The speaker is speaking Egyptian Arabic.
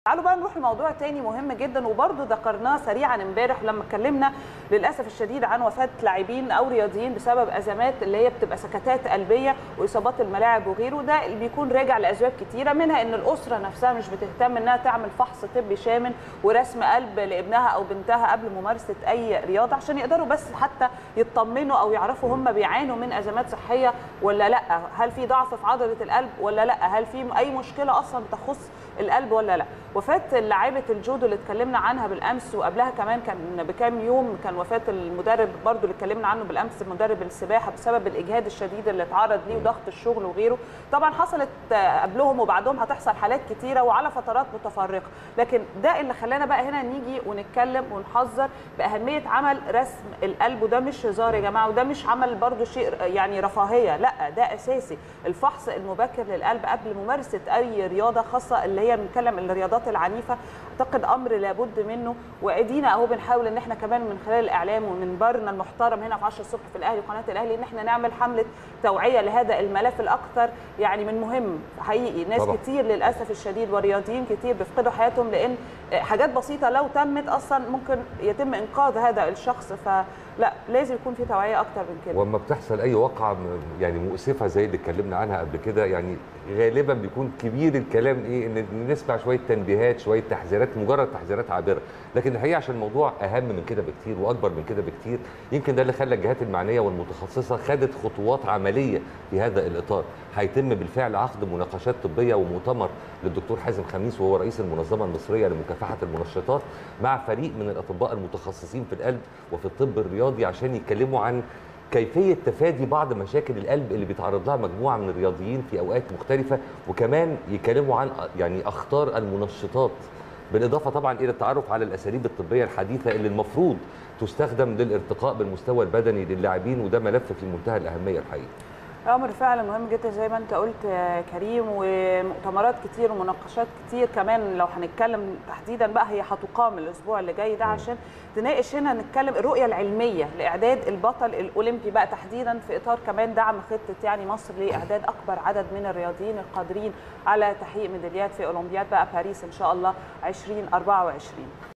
تعالوا بقى نروح لموضوع تاني مهم جدا وبرضه ذكرناه سريعا امبارح لما اتكلمنا للاسف الشديد عن وفاه لاعبين او رياضيين بسبب ازمات اللي هي بتبقى سكتات قلبيه واصابات الملاعب وغيره ده اللي بيكون راجع لاسباب كتيره منها ان الاسره نفسها مش بتهتم انها تعمل فحص طبي شامل ورسم قلب لابنها او بنتها قبل ممارسه اي رياضه عشان يقدروا بس حتى يطمنوا او يعرفوا هم بيعانوا من ازمات صحيه ولا لا هل في ضعف في عضله القلب ولا لا هل في اي مشكله اصلا تخص القلب ولا لا وفاه لاعبه الجودو اللي اتكلمنا عنها بالامس وقبلها كمان كان بكام يوم كان وفاه المدرب برضو اللي اتكلمنا عنه بالامس مدرب السباحه بسبب الاجهاد الشديد اللي اتعرض ليه وضغط الشغل وغيره طبعا حصلت قبلهم وبعدهم هتحصل حالات كتيره وعلى فترات متفرقه لكن ده اللي خلانا بقى هنا نيجي ونتكلم ونحذر باهميه عمل رسم القلب وده مش هزار يا جماعه وده مش عمل برضو شيء يعني رفاهيه لا ده اساسي الفحص المبكر للقلب قبل ممارسه اي رياضه خاصه اللي هي بنتكلم الرياضات العنيفه اعتقد امر لابد منه وادينا اهو بنحاول ان احنا كمان من خلال الاعلام ومن برنا المحترم هنا في 10 الصبح في الاهلي وقناه الاهلي ان احنا نعمل حمله توعيه لهذا الملف الاكثر يعني من مهم حقيقي ناس طبعا. كتير للاسف الشديد ورياضيين كتير بيفقدوا حياتهم لان حاجات بسيطه لو تمت اصلا ممكن يتم انقاذ هذا الشخص فلا لازم يكون في توعيه اكتر من كده واما بتحصل اي واقعه م- يعني مؤسفه زي اللي اتكلمنا عنها قبل كده يعني غالبا بيكون كبير الكلام ايه ان نسمع شويه تنبيهات شويه تحذيرات مجرد تحذيرات عابره لكن الحقيقه عشان الموضوع اهم من كده بكتير واكبر من كده بكتير يمكن ده اللي خلى الجهات المعنيه والمتخصصه خدت خطوات عمليه في هذا الاطار هيتم بالفعل عقد مناقشات طبيه ومؤتمر للدكتور حازم خميس وهو رئيس المنظمه المصريه لمكافحه المنشطات مع فريق من الاطباء المتخصصين في القلب وفي الطب الرياضي عشان يتكلموا عن كيفيه تفادي بعض مشاكل القلب اللي بيتعرض لها مجموعه من الرياضيين في اوقات مختلفه وكمان يتكلموا عن يعني اخطار المنشطات بالاضافه طبعا الى التعرف على الاساليب الطبيه الحديثه اللي المفروض تستخدم للارتقاء بالمستوى البدني للاعبين وده ملف في منتهى الاهميه الحقيقه امر فعلا مهم جدا زي ما انت قلت يا كريم ومؤتمرات كتير ومناقشات كتير كمان لو هنتكلم تحديدا بقى هي هتقام الاسبوع اللي جاي ده عشان تناقش هنا نتكلم الرؤيه العلميه لاعداد البطل الاولمبي بقى تحديدا في اطار كمان دعم خطه يعني مصر لاعداد اكبر عدد من الرياضيين القادرين على تحقيق ميداليات في اولمبياد بقى باريس ان شاء الله 2024